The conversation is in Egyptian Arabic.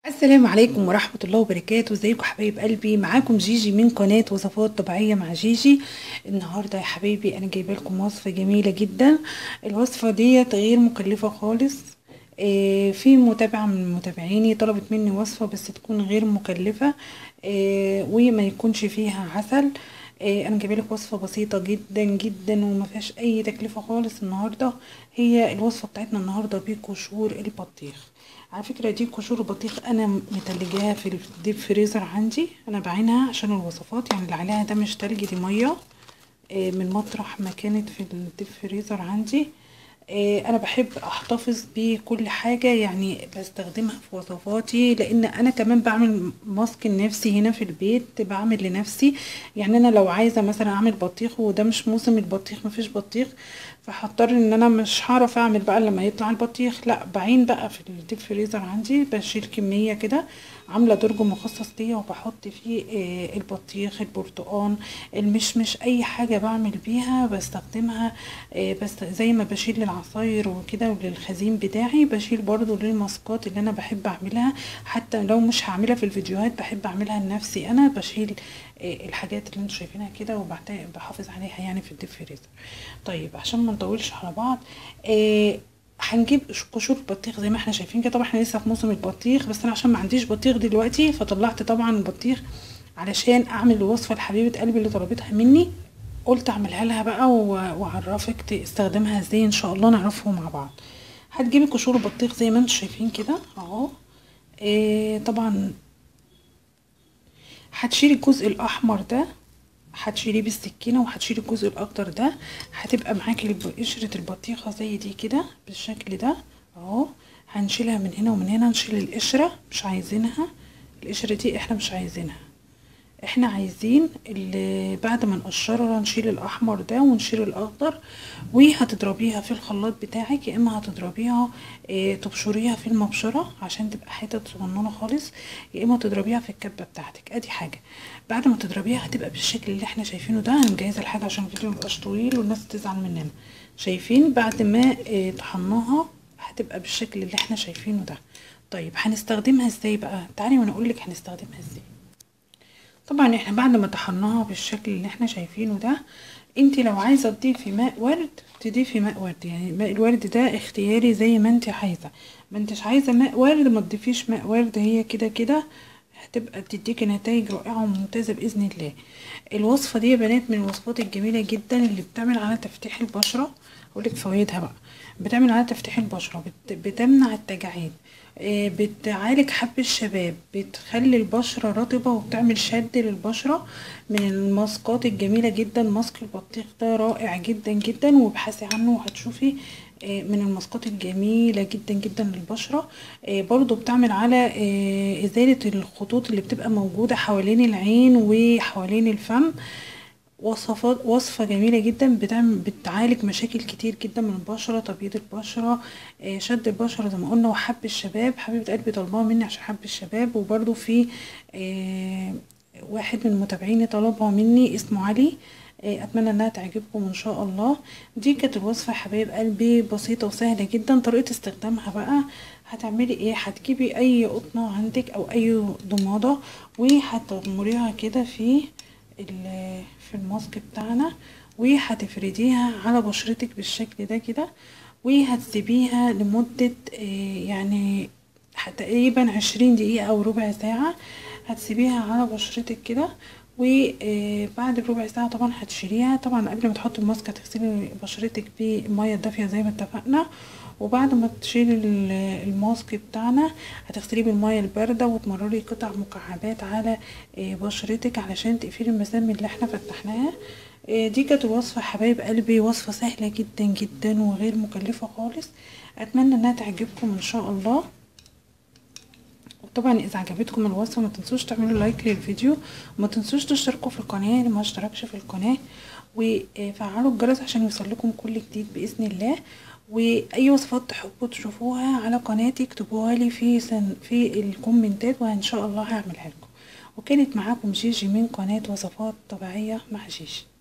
السلام عليكم ورحمة الله وبركاته ازيكم حبايب قلبي معاكم جيجي من قناة وصفات طبيعية مع جيجي النهاردة يا حبايبي انا جايبه لكم وصفة جميلة جدا الوصفة ديت غير مكلفة خالص آه في متابعة من متابعيني طلبت مني وصفة بس تكون غير مكلفة آه وما يكونش فيها عسل آه انا جايبه لك وصفه بسيطه جدا جدا وما فيهاش اي تكلفه خالص النهارده هي الوصفه بتاعتنا النهارده بقشور البطيخ على فكره دي قشور البطيخ انا متلجاها في الديب فريزر عندي انا بعينها عشان الوصفات يعني اللي عليها ده مش تلج دي ميه آه من مطرح ما كانت في الديب فريزر عندي آه انا بحب احتفظ بكل حاجة يعني بستخدمها في وصفاتي لان انا كمان بعمل ماسك لنفسي هنا في البيت بعمل لنفسي يعني انا لو عايزة مثلا اعمل بطيخ وده مش موسم البطيخ مفيش بطيخ فهضطر ان انا مش هعرف اعمل بقى لما يطلع البطيخ لا بعين بقى في الديب فريزر عندي بشيل كمية كده عاملة درج مخصص ليا وبحط فيه آه البطيخ البرتقان المشمش اي حاجة بعمل بيها بستخدمها آه بس زي ما بشيل للعصاير وكده وللخزين بتاعي بشيل برضو للماسكات اللي انا بحب اعملها حتى لو مش هعملها في الفيديوهات بحب اعملها لنفسي انا بشيل آه الحاجات اللي انتوا شايفينها كده وبعدين بحافظ عليها يعني في الديب فريزر طيب عشان ما نطولش على بعض آه هنجيب قشور بطيخ زي ما احنا شايفين كده طبعا احنا لسه في موسم البطيخ بس انا عشان ما عنديش بطيخ دلوقتي فطلعت طبعا البطيخ علشان اعمل الوصفه لحبيبه قلبي اللي طلبتها مني قلت اعملها لها بقى واعرفك تستخدمها ازاي ان شاء الله نعرفه مع بعض هتجيبي قشور البطيخ زي ما انتم شايفين كده اهو إيه طبعا هتشيلي الجزء الاحمر ده هتشيليه بالسكينه وهتشيلي الجزء الاخضر ده هتبقى معاكي قشره البطيخه زي دي كده بالشكل ده اهو هنشيلها من هنا ومن هنا نشيل القشره مش عايزينها القشره دي احنا مش عايزينها احنا عايزين اللي بعد ما نقشرها نشيل الاحمر ده ونشيل الاخضر وهتضربيها في الخلاط بتاعك يا اما هتضربيها اه تبشريها في المبشره عشان تبقى حتت صغننه خالص يا اما تضربيها في الكبه بتاعتك ادي حاجه بعد ما تضربيها هتبقى بالشكل اللي احنا شايفينه ده انا مجهزه الحاجه عشان الفيديو ميبقاش طويل والناس تزعل مننا شايفين بعد ما اه طحناها هتبقى بالشكل اللي احنا شايفينه ده طيب هنستخدمها ازاي بقى تعالي وانا اقول لك هنستخدمها ازاي طبعا احنا بعد ما طحناها بالشكل اللي احنا شايفينه ده انت لو عايزه تضيفي ماء ورد تضيفي ماء ورد يعني ماء الورد ده اختياري زي ما انت عايزه ما انتش عايزه ماء ورد ما تضيفيش ماء ورد هي كده كده هتبقى بتديكي نتائج رائعه وممتازه باذن الله الوصفه دي يا بنات من الوصفات الجميله جدا اللي بتعمل على تفتيح البشره اقولك فوائدها بقى بتعمل على تفتيح البشره بت... بتمنع التجاعيد بتعالج حب الشباب بتخلي البشرة رطبة وبتعمل شد للبشرة من الماسكات الجميلة جدا ماسك البطيخ ده رائع جدا جدا وابحثي عنه وهتشوفي من الماسكات الجميلة جدا جدا للبشرة برضو بتعمل على ازالة الخطوط اللي بتبقى موجودة حوالين العين وحوالين الفم وصفات وصفة جميلة جدا بتعمل بتعالج مشاكل كتير جدا من البشرة تبييض البشرة شد البشرة زي ما قلنا وحب الشباب حبيبة قلبي طلبها مني عشان حب الشباب وبرده في واحد من متابعيني طلبها مني اسمه علي اتمنى انها تعجبكم ان شاء الله دي كانت الوصفه يا حبايب قلبي بسيطه وسهله جدا طريقه استخدامها بقى هتعملي ايه هتجيبي اي قطنه عندك او اي ضماده وهتغمريها كده في في الماسك بتاعنا وهتفرديها على بشرتك بالشكل ده كده وهتسيبيها لمدة يعني تقريبا عشرين دقيقة او ربع ساعة هتسيبيها على بشرتك كده وبعد ربع ساعة طبعا هتشيليها طبعا قبل ما تحطي الماسك هتغسلي بشرتك بالمية الدافية زي ما اتفقنا وبعد ما تشيلي الماسك بتاعنا هتغسليه بالمية الباردة وتمرري قطع مكعبات على بشرتك علشان تقفلي المسام اللي احنا فتحناها دي كانت الوصفة حبايب قلبي وصفة سهلة جدا جدا وغير مكلفة خالص اتمنى انها تعجبكم ان شاء الله طبعا اذا عجبتكم الوصفه ما تنسوش تعملوا لايك للفيديو وما تنسوش تشتركوا في القناه اللي ما اشتركش في القناه وفعلوا الجرس عشان يوصلكم كل جديد باذن الله واي وصفات تحبوا تشوفوها على قناتي اكتبوها لي في سن في الكومنتات وان شاء الله هعملها لكم وكانت معاكم جيجي من قناه وصفات طبيعيه مع جيجي